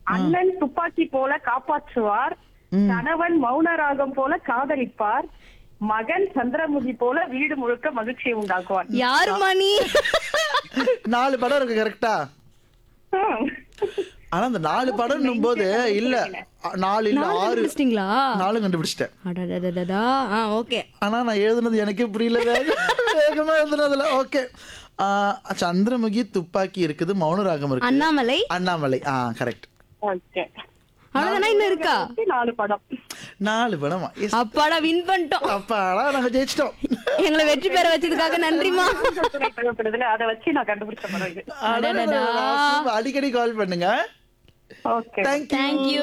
அண்ணன் துப்பாக்கி போல காப்பாற்றுவார் கணவன் மௌனராகம் போல காதலிப்பார் மகன் சந்திரமுகி போல வீடு முழுக்க மகிழ்ச்சியை உண்டாக்குவார் யாருமா நீ நாலு படம் இருக்கு கரெக்டா ஹம். ஆனா அந்த நாலு படம் போது இல்ல அ- நாலு இல்ல நாலு ஆறு கண்டுபிடிச்சிட்டீங்களா நாலு கண்டுபிடிச்சிட்டேன் அடடடடடா ஆ ஓகே ஆனா நான் எழுதுனது எனக்கே புரியல வேக- வேகமா எழுதுனதுல ஓகே சந்திரமுகி துப்பாக்கி இருக்குது மௌனராகம் இருக்கு அண்ணாமலை அண்ணாமலை ஆ கரெக்ட் ஓகே அவ்வளவுதானா இன்னும் இருக்கா நாலு படம் நாலு படமா Yes. அப்பாடா வின் பண்ணிட்டோம் அப்பாடா நாங்க ஜெயிச்சிட்டோம் எங்களை வெற்றி பெற வச்சதுக்காக நன்றிமா துறை தேவைப்படுதுல அதை வச்சு நான் கண்டுபிடிச்ச படம் இது அடடடா. அடடடா. அடிக்கடி கால் பண்ணுங்க ஓகே தேங்க்யூ தேங்க்யூ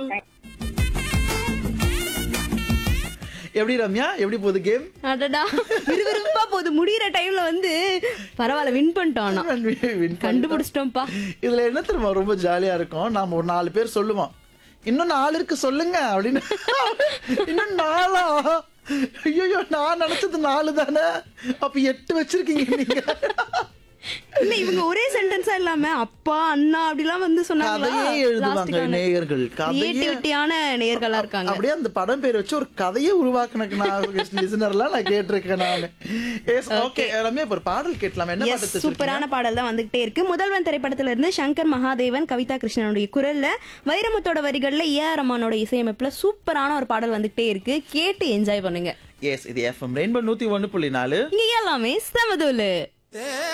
எப்படி ரம்யா எப்படி போகுது கேம் அடடா விறுவிறுப்பா போகுது முடியிற டைம்ல வந்து பரவாயில்ல வின் பண்ணிட்டோம் ஆனா கண்டுபிடிச்சிட்டோம்ப்பா இதுல என்ன தெரியுமா ரொம்ப ஜாலியா இருக்கும் நாம ஒரு நாலு பேர் சொல்லுவோம் இன்னும் நாலு இருக்கு சொல்லுங்க அப்படின்னு இன்னும் நாளா ஐயோ நான் நினைச்சது நாலு தானே அப்ப எட்டு வச்சிருக்கீங்க நீங்க இல்ல இவங்க ஒரே சென்டென்ஸா இல்லாம அப்பா அண்ணா அப்படிலாம் வந்து சொன்னாங்களா கதையே எழுதுவாங்க நேயர்கள் கதையே கிரியேட்டிவிட்டியான நேயர்களா இருக்காங்க அப்படியே அந்த படம் பேர் வச்சு ஒரு கதையை உருவாக்குனக்கு நான் லிசனர்லாம் நான் கேட்டிருக்கேன் நான் எஸ் ஓகே ரம்யா இப்ப ஒரு பாடல் கேட்கலாம் என்ன Yes, பாட்டு வச்சிருக்கீங்க? சூப்பரான பாடல் தான் வந்துகிட்டே இருக்கு முதல்வன் திரைப்படத்துல இருந்து சங்கர் மகாதேவன் கவிதா கிருஷ்ணனுடைய குரல்ல வைரமுத்தோட வரிகள்ல ஏ ஆர் ரமானோட இசையமைப்புல சூப்பரான ஒரு பாடல் வந்துகிட்டே இருக்கு கேட்டு என்ஜாய் பண்ணுங்க எஸ் இது எஃப்எம் ரெயின்போ நூத்தி ஒண்ணு புள்ளி நாலு இங்க எல்லாமே சமதுலு